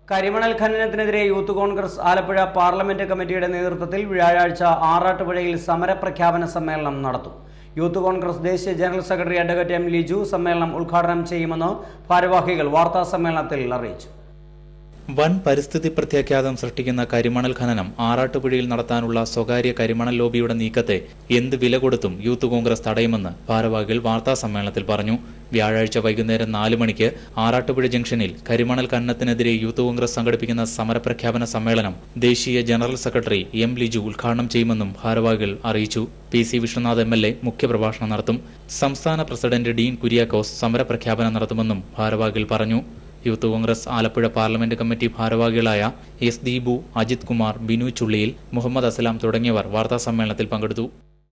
കരിമണൽ ഖനനത്തിനെതിരെ youth congress Alappuzha parliament കമ്മിറ്റിയുടെ നേതൃത്വത്തിൽ വ്യാഴാഴ്ച ആറാട്ടുപുഴയിൽ സമരപ്രഖ്യാപന സമ്മേളനം നടത്തും യൂത്ത് കോൺഗ്രസ് ദേശീയ general secretary advocate M Liju സമ്മേളനം ഉദ്ഘാടനം ചെയ്യുമെന്ന് ഭാരവാഹികൾ വാർത്താ സമ്മേളനത്തിൽ അറിയിച്ചു വൻ പരിസ്ഥിതി പ്രത്യാഘാതം സൃഷ്ടിക്കുന്ന കരിമണൽ ഖനനം ആറാട്ടുപുഴയിൽ നടത്താനുള്ള സ്വകാര്യ കരിമണൽ ലോബിയുടെ നീക്കത്തെ എന്ത് വില കൊടുത്തും യൂത്ത് കോൺഗ്രസ് തടയുമെന്ന് ഭാരവാഹികൾ വാർത്താ സമ്മേളനത്തിൽ പറഞ്ഞു വ്യാഴാഴ്ച വൈകുന്നേരം നാല് മണിക്ക് ആറാട്ടുപുഴ ജംഗ്ഷനിൽ കരിമണൽ ഖനനത്തിനെതിരെ യൂത്ത് കോൺഗ്രസ് സംഘടിപ്പിക്കുന്ന സമരപ്രഖ്യാപന സമ്മേളനം ദേശീയ ജനറൽ സെക്രട്ടറി എം ലിജു ഉദ്ഘാടനം ചെയ്യുമെന്നും ഭാരവാഹികൾ അറിയിച്ചു P C Vishwanath M L A മുഖ്യപ്രഭാഷണം നടത്തും സംസ്ഥാന പ്രസിഡന്റ് ഡീൻ കുര്യാക്കോസ് സമരപ്രഖ്യാപനം നടത്തുമെന്നും ഭാരവാഹികൾ പറഞ്ഞു youth congress Alappuzha parliament committee ഭാരവാഹികളായ എസ് ദീപു അജിത് കുമാർ ബിനു ചുള്ളിയിൽ മുഹമ്മദ് അസലാം തുടങ്ങിയവർ വാർത്താസമ്മേളനത്തിൽ പങ്കെടുത്തു